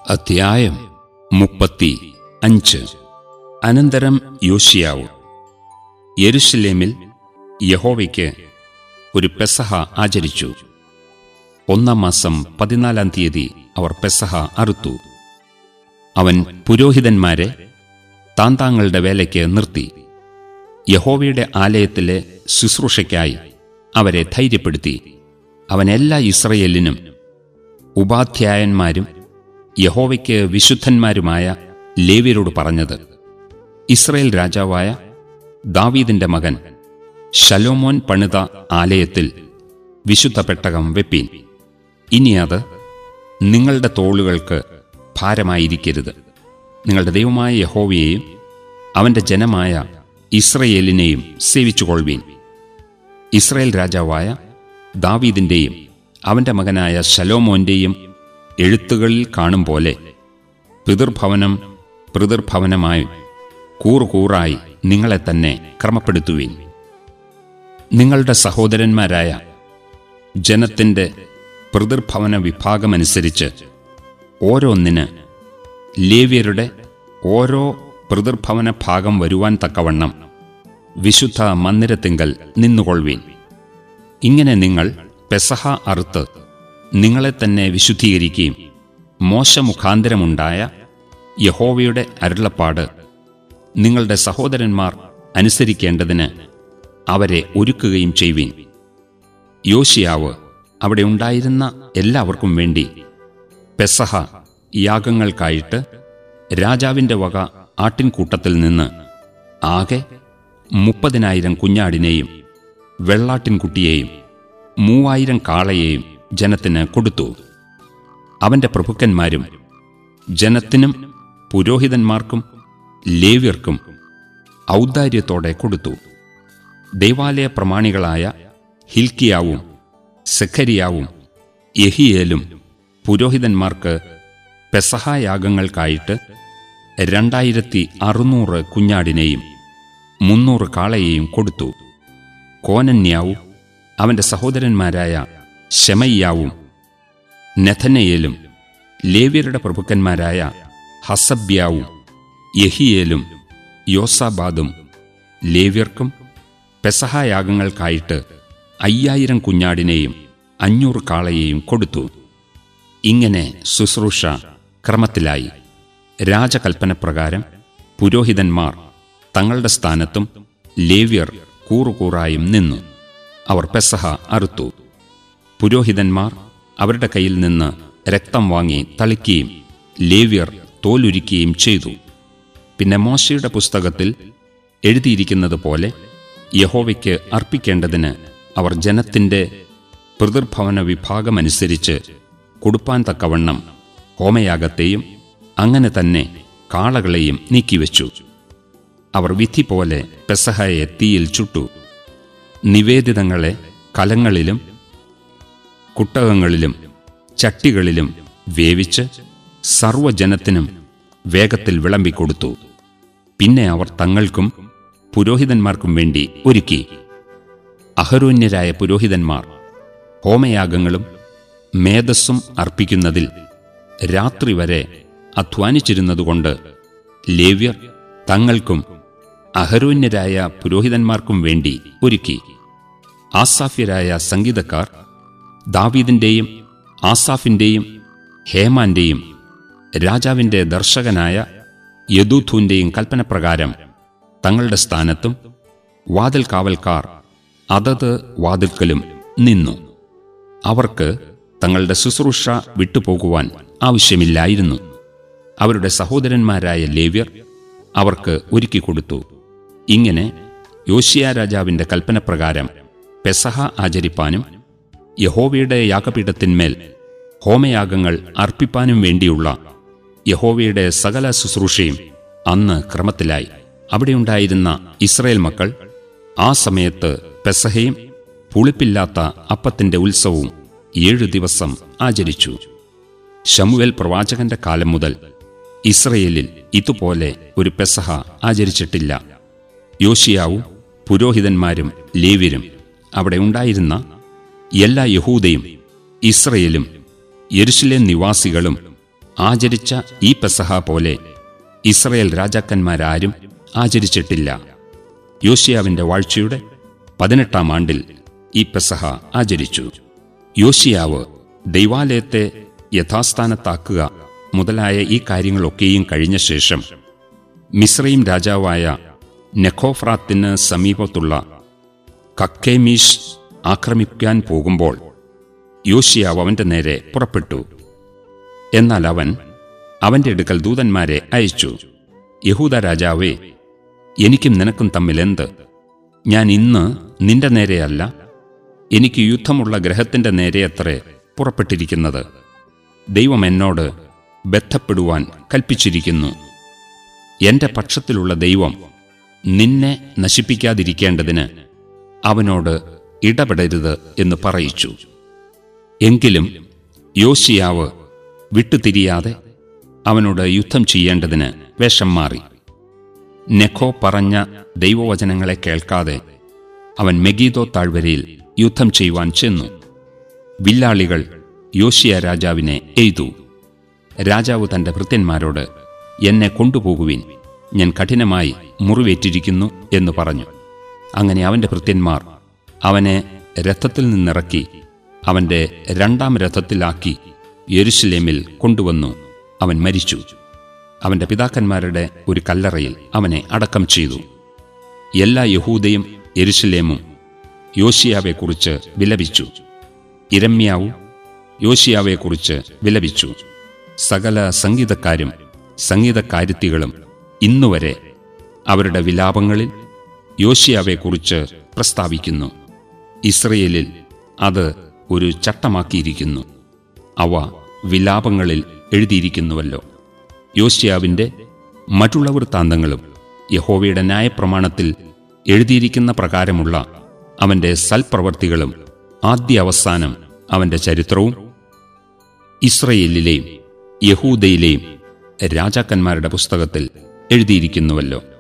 അധ്യായം മുപ്പത്തി അഞ്ച് അനന്തരം യോശിയാവ് യെരുഷലേമിൽ യഹോവയ്ക്ക് ഒരു പെസഹ ആചരിച്ചു ഒന്നാം മാസം പതിനാലാം തീയതി അവർ പെസഹ അറുത്തു അവൻ പുരോഹിതന്മാരെ താന്താങ്ങളുടെ വേലയ്ക്ക് നിർത്തി യഹോവയുടെ ആലയത്തിലെ ശുശ്രൂഷയ്ക്കായി അവരെ ധൈര്യപ്പെടുത്തി അവൻ എല്ലാ ഇസ്രയേലിനും ഉപാധ്യായന്മാരും യഹോവയ്ക്ക് വിശുദ്ധന്മാരുമായ ലേവ്യരോട് പറഞ്ഞത് ഇസ്രയേൽ രാജാവായ ദാവീദിന്റെ മകൻ ശലോമോൻ പണിത ആലയത്തിൽ വിശുദ്ധ പെട്ടകം വെപ്പീൻ ഇനി അത് നിങ്ങളുടെ തോളുകൾക്ക് ഭാരമായിരിക്കരുത് നിങ്ങളുടെ ദൈവമായ യഹോവയെയും അവന്റെ ജനമായ ഇസ്രയേലിനെയും സേവിച്ചുകൊള്ളുവീൻ ഇസ്രയേൽ രാജാവായ ദാവീദിന്റെയും അവന്റെ മകനായ ശലോമോന്റെയും എഴുത്തുകളിൽ കാണും പോലെ പിതൃഭവനം പിതൃഭവനമായി കൂറുകൂറായി നിങ്ങളെ തന്നെ ക്രമപ്പെടുത്തുവീൻ നിങ്ങളുടെ സഹോദരന്മാരായ ജനത്തിന്റെ പിതൃഭവന വിഭാഗമനുസരിച്ച് ഓരോന്നിന് ലേവ്യരുടെ ഓരോ പിതൃഭവന ഭാഗം വരുവാൻ തക്കവണ്ണം വിശുദ്ധ മന്ദിരത്തിങ്കൽ നിന്നുകൊള്ളുവീൻ ഇങ്ങനെ നിങ്ങൾ പെസഹ അറുത്ത് നിങ്ങളെ തന്നെ വിശുദ്ധീകരിക്കുകയും മോശമുഖാന്തരമുണ്ടായ യഹോവയുടെ അരുളപ്പാട് നിങ്ങളുടെ സഹോദരന്മാർ അനുസരിക്കേണ്ടതിന് അവരെ ഒരുക്കുകയും ചെയ്യുവീൻ യോശിയാവ് അവിടെ ഉണ്ടായിരുന്ന എല്ലാവർക്കും വേണ്ടി പെസഹ യാഗങ്ങൾക്കായിട്ട് രാജാവിന്റെ വക ആട്ടിൻകൂട്ടത്തിൽ നിന്ന് ആകെ മുപ്പതിനായിരം കുഞ്ഞാടിനെയും വെള്ളാട്ടിൻകുട്ടിയെയും മൂവായിരം കാളയെയും ജനത്തിന് കൊടുത്തു അവന്റെ പ്രഭുക്കന്മാരും ജനത്തിനും പുരോഹിതന്മാർക്കും ലേവ്യർക്കും ഔദാര്യത്തോടെ കൊടുത്തു ദൈവാലയ പ്രമാണികളായ ഹിൽക്കിയാവും സെഖരിയാവും യഹിയേലും പുരോഹിതന്മാർക്ക് പെസഹായാഗങ്ങൾക്കായിട്ട് രണ്ടായിരത്തി അറുന്നൂറ് കുഞ്ഞാടിനെയും മുന്നൂറ് കാളയെയും കൊടുത്തു കോനന്യാവും അവന്റെ സഹോദരന്മാരായ ശമയ്യാവും നെഥനയേലും ലേവ്യരുടെ പ്രഭുക്കന്മാരായ ഹസബ്യാവും യഹിയേലും യോസാബാദും ലേവ്യർക്കും പെസഹായാഗങ്ങൾക്കായിട്ട് അയ്യായിരം കുഞ്ഞാടിനെയും അഞ്ഞൂറ് കാളയെയും കൊടുത്തു ഇങ്ങനെ ശുശ്രൂഷ ക്രമത്തിലായി രാജകൽപ്പനപ്രകാരം പുരോഹിതന്മാർ തങ്ങളുടെ സ്ഥാനത്തും ലേവ്യർ കൂറുകൂറായും നിന്നു അവർ പെസഹ അറുത്തു പുരോഹിതന്മാർ അവരുടെ കയ്യിൽ നിന്ന് രക്തം വാങ്ങി തളിക്കുകയും ലേവ്യർ തോലുരിക്കുകയും ചെയ്തു പിന്നെ മോശയുടെ പുസ്തകത്തിൽ എഴുതിയിരിക്കുന്നത് പോലെ യഹോവയ്ക്ക് അർപ്പിക്കേണ്ടതിന് അവർ ജനത്തിന്റെ പിതൃഭവന വിഭാഗമനുസരിച്ച് കൊടുപ്പാൻ തക്കവണ്ണം ഹോമയാഗത്തെയും അങ്ങനെ തന്നെ കാളകളെയും നീക്കിവെച്ചു അവർ വിധി പോലെ പെസഹയെ തീയിൽ ചുട്ടു നിവേദിതങ്ങളെ കലങ്ങളിലും കുട്ടകങ്ങളിലും ചട്ടികളിലും വേവിച്ച് സർവ്വജനത്തിനും വേഗത്തിൽ വിളമ്പിക്കൊടുത്തു പിന്നെ അവർ തങ്ങൾക്കും പുരോഹിതന്മാർക്കും വേണ്ടി ഒരുക്കി അഹരോന്യരായ പുരോഹിതന്മാർ ഹോമയാഗങ്ങളും മേധസ്സും അർപ്പിക്കുന്നതിൽ രാത്രി വരെ അധ്വാനിച്ചിരുന്നതുകൊണ്ട് ലേവ്യർ തങ്ങൾക്കും അഹരോന്യരായ പുരോഹിതന്മാർക്കും വേണ്ടി ഒരുക്കി ആസാഫ്യരായ സംഗീതക്കാർ ദാവീദിന്റെയും ആസാഫിന്റെയും ഹേമാന്റെയും രാജാവിന്റെ ദർശകനായ യദൂഥൂന്റെയും കൽപ്പനപ്രകാരം തങ്ങളുടെ സ്ഥാനത്തും വാതിൽ കാവൽക്കാർ അതത് വാതിൽക്കലും നിന്നു അവർക്ക് തങ്ങളുടെ ശുശ്രൂഷ വിട്ടുപോകുവാൻ ആവശ്യമില്ലായിരുന്നു അവരുടെ സഹോദരന്മാരായ ലേവ്യർ അവർക്ക് ഒരുക്കിക്കൊടുത്തു ഇങ്ങനെ യോശിയ രാജാവിന്റെ കൽപ്പനപ്രകാരം പെസഹ ആചരിപ്പാനും യഹോവയുടെ യാഗപീഠത്തിന്മേൽ ഹോമയാഗങ്ങൾ അർപ്പിപ്പാനും വേണ്ടിയുള്ള യഹോവയുടെ സകല ശുശ്രൂഷയും അന്ന് ക്രമത്തിലായി അവിടെയുണ്ടായിരുന്ന ഇസ്രയേൽ മക്കൾ ആ സമയത്ത് പെസഹയും പുളിപ്പില്ലാത്ത അപ്പത്തിന്റെ ഉത്സവവും ഏഴു ദിവസം ആചരിച്ചു ശമുവേൽ പ്രവാചകന്റെ കാലം മുതൽ ഇസ്രയേലിൽ ഇതുപോലെ ഒരു പെസഹ ആചരിച്ചിട്ടില്ല യോശിയാവും പുരോഹിതന്മാരും ലേവ്യരും അവിടെ ഉണ്ടായിരുന്ന എല്ലാ യഹൂദയും ഇസ്രയേലും യെരുശലേം നിവാസികളും ആചരിച്ച ഈ പെസഹ പോലെ ഇസ്രയേൽ രാജാക്കന്മാരാരും ആചരിച്ചിട്ടില്ല യോശിയാവിന്റെ വാഴ്ചയുടെ പതിനെട്ടാം ആണ്ടിൽ ഈ പെസഹ ആചരിച്ചു യോശിയാവ് ദൈവാലയത്തെ യഥാസ്ഥാനത്താക്കുക മുതലായ ഈ കാര്യങ്ങളൊക്കെയും കഴിഞ്ഞ ശേഷം മിസ്രൈം രാജാവായ നെഖോഫ്രാത്തിന് സമീപത്തുള്ള കക്കേമീഷ് ആക്രമിക്കാൻ പോകുമ്പോൾ യോശിയാവ് അവന്റെ നേരെ പുറപ്പെട്ടു എന്നാൽ അവൻ അവന്റെ അടുക്കൽ ദൂതന്മാരെ അയച്ചു യഹൂദ രാജാവേ എനിക്കും നിനക്കും തമ്മിൽ എന്ത് ഞാൻ ഇന്ന് നിന്റെ നേരെയല്ല എനിക്ക് യുദ്ധമുള്ള ഗ്രഹത്തിന്റെ നേരെയത്രേ പുറപ്പെട്ടിരിക്കുന്നത് ദൈവം എന്നോട് ബന്ധപ്പെടുവാൻ കൽപ്പിച്ചിരിക്കുന്നു എന്റെ പക്ഷത്തിലുള്ള ദൈവം നിന്നെ നശിപ്പിക്കാതിരിക്കേണ്ടതിന് അവനോട് ഇടപെടരുത് എന്ന് പറയിച്ചു എങ്കിലും യോശിയാവ് വിട്ടുതിരിയാതെ അവനോട് യുദ്ധം ചെയ്യേണ്ടതിന് വേഷം മാറി നെഖോ പറഞ്ഞ ദൈവവചനങ്ങളെ കേൾക്കാതെ അവൻ മെഗീദോ താഴ്വരയിൽ യുദ്ധം ചെയ്യുവാൻ ചെന്നു വില്ലാളികൾ യോശിയ രാജാവിനെ എയ്തു രാജാവ് തന്റെ ഭൃത്യന്മാരോട് എന്നെ കൊണ്ടുപോകുവിൻ ഞാൻ കഠിനമായി മുറിവേറ്റിരിക്കുന്നു എന്ന് പറഞ്ഞു അങ്ങനെ അവന്റെ ഭൃത്യന്മാർ അവനെ രഥത്തിൽ നിന്നിറക്കി അവന്റെ രണ്ടാം രഥത്തിലാക്കി യെരുശലേമിൽ കൊണ്ടുവന്നു അവൻ മരിച്ചു അവന്റെ പിതാക്കന്മാരുടെ ഒരു കല്ലറയിൽ അവനെ അടക്കം ചെയ്തു എല്ലാ യഹൂദയും യെരുശലേമും യോശിയാവെക്കുറിച്ച് വിലപിച്ചു ഇരമ്യാവും യോശിയാവെക്കുറിച്ച് വിലപിച്ചു സകല സംഗീതക്കാരും സംഗീതക്കാരുത്തികളും ഇന്നുവരെ അവരുടെ വിലാപങ്ങളിൽ യോശിയാവെക്കുറിച്ച് പ്രസ്താവിക്കുന്നു ഇസ്രയേലിൽ അത് ഒരു ചട്ടമാക്കിയിരിക്കുന്നു അവ വിലാപങ്ങളിൽ എഴുതിയിരിക്കുന്നുവല്ലോ യോശിയാവിൻ്റെ മറ്റുള്ള വൃത്താന്തങ്ങളും യഹോവയുടെ ന്യായപ്രമാണത്തിൽ എഴുതിയിരിക്കുന്ന പ്രകാരമുള്ള അവന്റെ സൽപ്രവർത്തികളും ആദ്യ അവസാനം അവന്റെ ചരിത്രവും ഇസ്രയേലിലെയും യഹൂദയിലെയും രാജാക്കന്മാരുടെ പുസ്തകത്തിൽ എഴുതിയിരിക്കുന്നുവല്ലോ